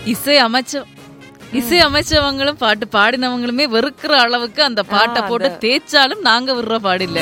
இசை அமைச்ச இசை அமைச்சவங்களும் பாட்டு பாடினவங்களுமே வெறுக்கிற அளவுக்கு அந்த பாட்டை போட்டு தேய்ச்சாலும் நாங்க விடுற பாடில்ல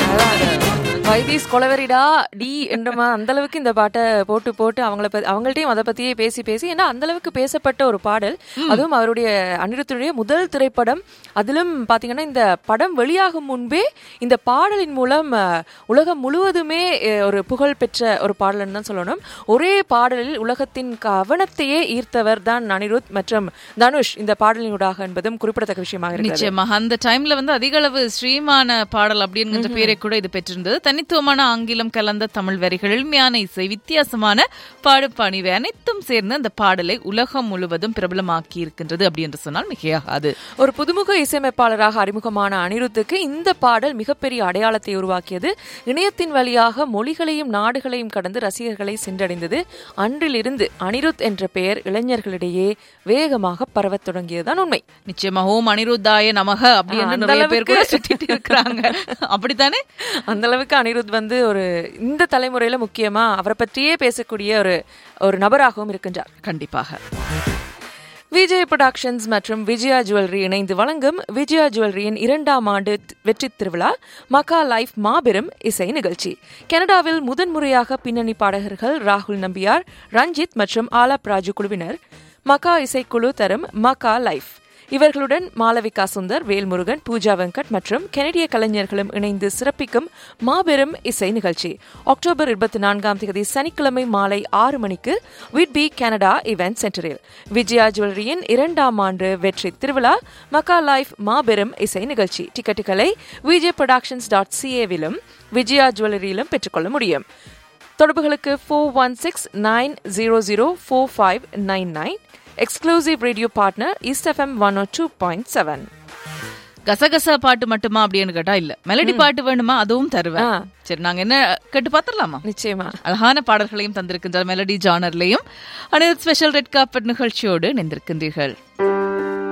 வைதீஸ் கொலவெறிடா டி என்றமா அந்த அளவுக்கு இந்த பாட்டை போட்டு போட்டு அவங்கள பத்தி அவங்கள்ட்டையும் அதை பத்தியே பேசி பேசி ஏன்னா அந்த அளவுக்கு பேசப்பட்ட ஒரு பாடல் அதுவும் அவருடைய அனிருத்துடைய முதல் திரைப்படம் அதிலும் பாத்தீங்கன்னா இந்த படம் வெளியாகும் முன்பே இந்த பாடலின் மூலம் அஹ், உலகம் முழுவதுமே அஹ், ஒரு புகழ் பெற்ற ஒரு பாடல்னு தான் சொல்லணும் ஒரே பாடலில் உலகத்தின் கவனத்தையே ஈர்த்தவர் தான் அனிருத் மற்றும் தனுஷ் இந்த பாடலினூடாக என்பதும் குறிப்பிடத்தக்க விஷயமாக இருக்கிறது நிச்சயமாக அந்த டைம்ல வந்து அதிக அளவு ஸ்ரீமான பாடல் அப்படிங்கிற பேரை கூட இது பெற்றிருந்தது தனித்துவமான ஆங்கிலம் கலந்த தமிழ் வரிகள் எளிமையான இசை வித்தியாசமான பாடுப்பாணி இவை அனைத்தும் சேர்ந்து அந்த பாடலை உலகம் முழுவதும் பிரபலமாக்கி இருக்கின்றது அப்படி என்று சொன்னால் மிகையாகாது ஒரு புதுமுக இசையமைப்பாளராக அறிமுகமான அனிருத்துக்கு இந்த பாடல் மிகப்பெரிய அடையாளத்தை உருவாக்கியது இணையத்தின் வழியாக மொழிகளையும் நாடுகளையும் கடந்து ரசிகர்களை சென்றடைந்தது அன்றிலிருந்து அனிருத் என்ற பெயர் இளைஞர்களிடையே வேகமாக பரவத் தொடங்கியதுதான் உண்மை நிச்சயமா ஓம் அனிருத்தாய நமக அப்படி என்று அந்த நிறைய பேர் கூட அளவுக்கு- சுத்திட்டு இருக்கிறாங்க அப்படித்தானே அந்த அளவுக்கு அனிருத் வந்து ஒரு இந்த தலைமுறையில முக்கியமா அவரை பற்றியே பேசக்கூடிய ஒரு ஒரு நபராகவும் இருக்கின்றார் கண்டிப்பாக விஜய் புரொடக்ஷன்ஸ் மற்றும் விஜயா ஜுவல்லரி இணைந்து வழங்கும் விஜயா ஜுவல்லரியின் இரண்டாம் ஆண்டு த்- வெற்றித் திருவிழா மக்கா லைஃப் மாபெரும் இசை நிகழ்ச்சி கனடாவில் முதன்முறையாக பின்னணி பாடகர்கள் ராகுல் நம்பியார் ரஞ்சித் மற்றும் ஆலாப் ராஜு குழுவினர் மக்கா இசைக்குழு தரும் மக்கா லைஃப் இவர்களுடன் மாளவிகா சுந்தர் வேல்முருகன் பூஜா வெங்கட் மற்றும் கெனடிய கலைஞர்களும் இணைந்து சிறப்பிக்கும் மாபெரும் இசை நிகழ்ச்சி அக்டோபர் இருபத்தி நான்காம் தேதி சனிக்கிழமை மாலை ஆறு மணிக்கு விட்பி கனடா இவென்ட் சென்டரில் விஜயா ஜுவல்லரியின் இரண்டாம் ஆண்டு வெற்றி திருவிழா மக்கா லைஃப் மாபெரும் இசை நிகழ்ச்சி டிக்கெட்டுகளை விஜய் ப்ரொடக்ஷன்ஸ் டாட் சிஏவிலும் விஜயா ஜுவல்லரியிலும் பெற்றுக்கொள்ள முடியும் தொடர்புகளுக்கு four one six nine zero zero four five nine nine exclusive radio partner east FM one o two point seven கசகசா பாட்டு மட்டுமா அப்படின்னு கேட்டா இல்ல மெலடி பாட்டு வேணுமா அதுவும் தருவேன் ஆ. சரி நாங்க என்ன கேட்டு பாத்திரலாமா நிச்சயமா அழகான பாடல்களையும் தந்திருக்கின்றார் மெலடி ஜானர்லையும் அனைத்து ஸ்பெஷல் ரெட் கார்பெட் நிகழ்ச்சியோடு நின்றிருக்கின்றீர்கள்